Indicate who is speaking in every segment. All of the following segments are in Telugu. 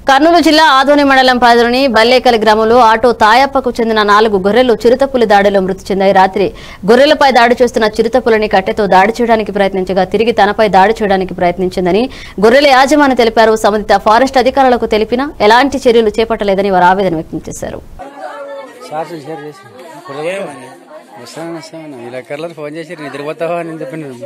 Speaker 1: కర్నూలు జిల్లా ఆదోని మండలం పరిధిలోని బల్లేకల్ గ్రామంలో ఆటో తాయప్పకు చెందిన నాలుగు గొర్రెలు చిరుతపులి దాడిలో మృతి చెందాయి రాత్రి గొర్రెలపై దాడి చేస్తున్న చిరుతపులిని కట్టెతో దాడి చేయడానికి ప్రయత్నించగా తిరిగి తనపై దాడి చేయడానికి ప్రయత్నించిందని గొర్రెల యాజమాని తెలిపారు సంబంధిత ఫారెస్ట్ అధికారులకు తెలిపినా ఎలాంటి చర్యలు చేపట్టలేదని వారు ఆవేదన వ్యక్తం చేశారు
Speaker 2: సార్ షేర్ చేసి వస్తాను వస్తాను ఇలా కర్లర్ ఫోన్ చేసి నిద్రపోతావా అని చెప్పినాను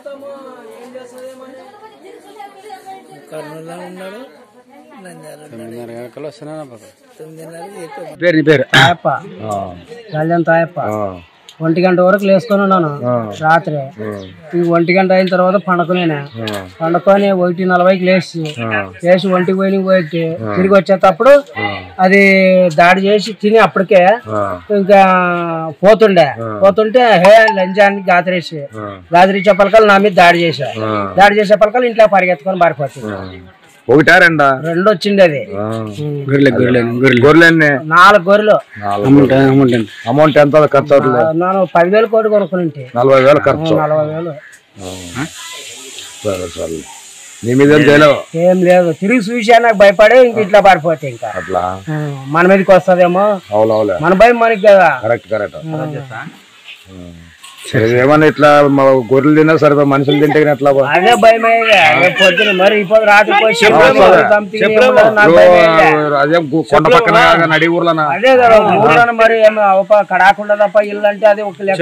Speaker 3: కర్నూలులో ఉన్నాడు నంద్యాల
Speaker 2: తొమ్మిదిన్నర గంటలు వస్తున్నాను బాబు
Speaker 3: తొమ్మిదిన్నర చెప్పాడు
Speaker 2: పేరు నీ పేరు
Speaker 4: తాయప్ప కళ్యాణ్ తాయప్ప ఒంటి గంట వరకు లేసుకొని ఉన్నాను రాత్రి ఈ ఒంటి గంట అయిన తర్వాత పండుకునేనా పండుకొని ఒకటి నలభైకి లేచి లేచి ఒంటికి పోయి పోయి తిరిగి వచ్చేటప్పుడు అది దాడి చేసి తిని అప్పటికే ఇంకా పోతుండే పోతుంటే హే లంచానికి గాతరేసి గాతరి చెప్పలకలు నా మీద దాడి చేశా దాడి చేసే పలకలు ఇంట్లో పరిగెత్తుకొని పారిపోతుంది
Speaker 5: ఒకటా రెండా
Speaker 4: రెండు వచ్చింది అది
Speaker 2: గొర్రెలు గొర్రెలు గొర్రెలు
Speaker 5: గొర్రెన్ని
Speaker 4: నాలుగు గొర్రెలు
Speaker 2: అమౌంట్ అమౌంట్ ఎంత?
Speaker 5: అమౌంట్ ఎంత ఖర్చు అవుతుంది
Speaker 4: నేను పదివేలు కోటి కొనుక్కుని
Speaker 5: నలభై వేలు ఖర్చు
Speaker 4: నలభై వేలు
Speaker 5: సరే సరే నీ మీద ఏం చేయలేవు
Speaker 4: ఏం లేదు తిరిగి చూసా నాకు భయపడే ఇంక ఇట్లా పారిపోతే ఇంకా
Speaker 5: అట్లా
Speaker 4: ఆ, మన మీదకి వస్తుందేమో
Speaker 5: అవులవులే
Speaker 4: మన భయం మనకి కదా
Speaker 5: కరెక్ట్ కరెక్ట్ సరే ఏమన్నా ఇట్లా మా గొర్రెలు తిన్నా సరే మనుషులు తింటే కానీ ఎట్లా బా?
Speaker 4: అదే భయం రేపు పొద్దున మరి ఇప్పుడు రాత్రి పోయి చెప్పు,
Speaker 5: చెప్పు.
Speaker 4: something ఏముండదు, నాకు
Speaker 5: ఓ,
Speaker 4: భయం అయ్యే.
Speaker 5: అదే గు- కొండ పక్కన నడి ఊర్లోనా
Speaker 4: అదే కదా ఊళ్ళో మరి ఏమి అవప కడాకుండా తప్ప ఇల్లు అంటే అది ఒక లెక్క